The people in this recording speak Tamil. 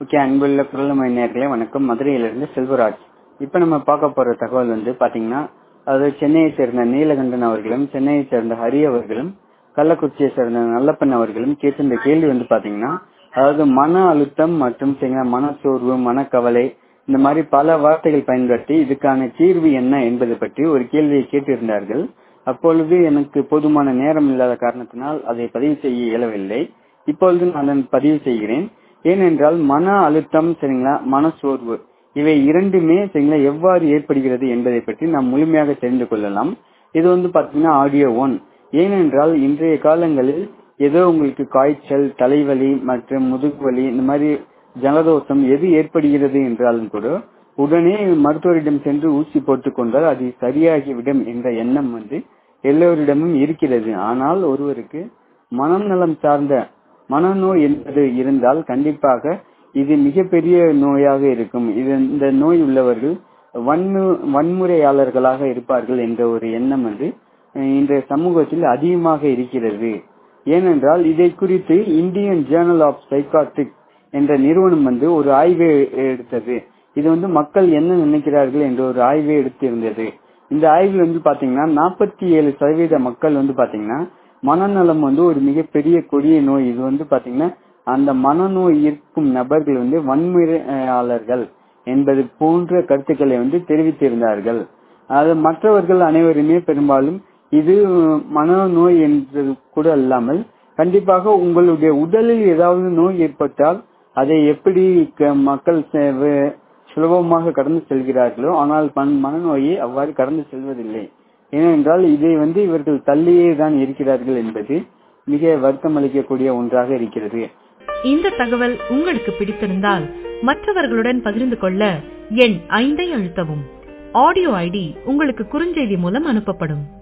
ஓகே அன்புள்ள குரலமை நேர்களே வணக்கம் மதுரையிலிருந்து செல்வராஜ் இப்போ நம்ம பார்க்க போற தகவல் வந்து பாத்தீங்கன்னா அதாவது சென்னையை சேர்ந்த நீலகண்டன் அவர்களும் சென்னையை சேர்ந்த ஹரி அவர்களும் கள்ளக்குறிச்சியை சேர்ந்த நல்லப்பன் அவர்களும் கேட்டிருந்த கேள்வி வந்து பாத்தீங்கன்னா அதாவது மன அழுத்தம் மற்றும் சரிங்களா மனச்சோர்வு மனக்கவலை இந்த மாதிரி பல வார்த்தைகள் பயன்படுத்தி இதுக்கான தீர்வு என்ன என்பது பற்றி ஒரு கேள்வியை கேட்டிருந்தார்கள் அப்பொழுது எனக்கு போதுமான நேரம் இல்லாத காரணத்தினால் அதை பதிவு செய்ய இயலவில்லை இப்பொழுது நான் அதன் பதிவு செய்கிறேன் ஏனென்றால் மன அழுத்தம் சரிங்களா மனசோர்வு இவை இரண்டுமே சரிங்களா எவ்வாறு ஏற்படுகிறது என்பதை பற்றி நாம் முழுமையாக தெரிந்து கொள்ளலாம் இது வந்து பாத்தீங்கன்னா ஆடியோ ஒன் ஏனென்றால் இன்றைய காலங்களில் ஏதோ உங்களுக்கு காய்ச்சல் தலைவலி மற்றும் முதுகுவலி இந்த மாதிரி ஜலதோஷம் எது ஏற்படுகிறது என்றாலும் கூட உடனே மருத்துவரிடம் சென்று ஊசி போட்டுக் கொண்டால் அது சரியாகிவிடும் என்ற எண்ணம் வந்து எல்லோரிடமும் இருக்கிறது ஆனால் ஒருவருக்கு மனம் நலம் சார்ந்த மனநோய் என்பது இருந்தால் கண்டிப்பாக இது மிகப்பெரிய நோயாக இருக்கும் இது இந்த நோய் உள்ளவர்கள் வன்மு வன்முறையாளர்களாக இருப்பார்கள் என்ற ஒரு எண்ணம் வந்து இன்றைய சமூகத்தில் அதிகமாக இருக்கிறது ஏனென்றால் இதை குறித்து இந்தியன் ஜேர்னல் ஆஃப் சைக்காட்ரிக் என்ற நிறுவனம் வந்து ஒரு ஆய்வை எடுத்தது இது வந்து மக்கள் என்ன நினைக்கிறார்கள் என்ற ஒரு ஆய்வை எடுத்திருந்தது இந்த ஆய்வில் வந்து பாத்தீங்கன்னா நாற்பத்தி ஏழு சதவீத மக்கள் வந்து பாத்தீங்கன்னா மனநலம் வந்து ஒரு மிகப்பெரிய கொடிய நோய் இது வந்து பாத்தீங்கன்னா அந்த மனநோய் இருக்கும் நபர்கள் வந்து வன்முறையாளர்கள் என்பது போன்ற கருத்துக்களை வந்து தெரிவித்திருந்தார்கள் அது மற்றவர்கள் அனைவருமே பெரும்பாலும் இது மனநோய் என்றது கூட அல்லாமல் கண்டிப்பாக உங்களுடைய உடலில் ஏதாவது நோய் ஏற்பட்டால் அதை எப்படி மக்கள் சுலபமாக கடந்து செல்கிறார்களோ ஆனால் மனநோயை அவ்வாறு கடந்து செல்வதில்லை ஏனென்றால் இதை வந்து இவர்கள் தள்ளியே தான் இருக்கிறார்கள் என்பது மிக வருத்தம் அளிக்கக்கூடிய ஒன்றாக இருக்கிறது இந்த தகவல் உங்களுக்கு பிடித்திருந்தால் மற்றவர்களுடன் பகிர்ந்து கொள்ள எண் ஐந்தை அழுத்தவும் ஆடியோ ஐடி உங்களுக்கு குறுஞ்செய்தி மூலம் அனுப்பப்படும்